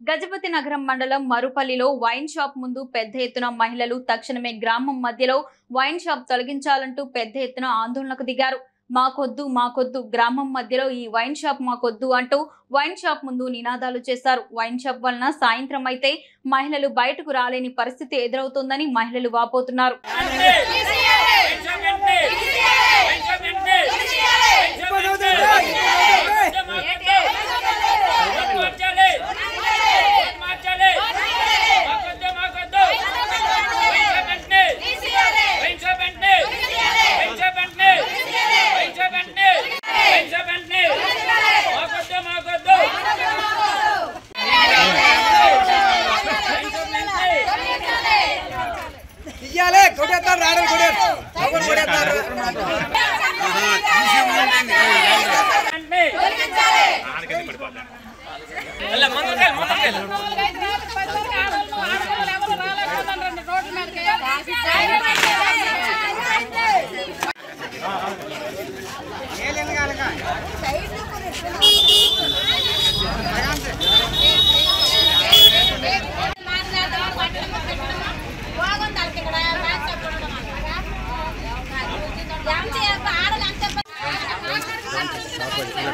గజపతి నగరం మండలం మరుపల్లిలో wine shop ముందు పెద్ద ఎత్తున మహిళలు తక్షణమే గ్రామం మధ్యలో వైన్ షాప్ తొలగించాలంటూ పెద్ద ఎత్తున ఆందోళనకు దిగారు మాకొద్దు మాకొద్దు గ్రామం మధ్యలో ఈ వైన్ షాప్ మాకొద్దు అంటూ వైన్ షాప్ ముందు నినాదాలు చేశారు వైన్ షాప్ వలన సాయంత్రం అయితే మహిళలు బయటకు రాలేని పరిస్థితి ఎదురవుతోందని మహిళలు వాపోతున్నారు ఇయ్యాలే కొడేస్తారు రాడలు కొడేస్తారు ఎవరు కొడేస్తారు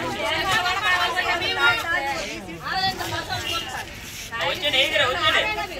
ఆడలు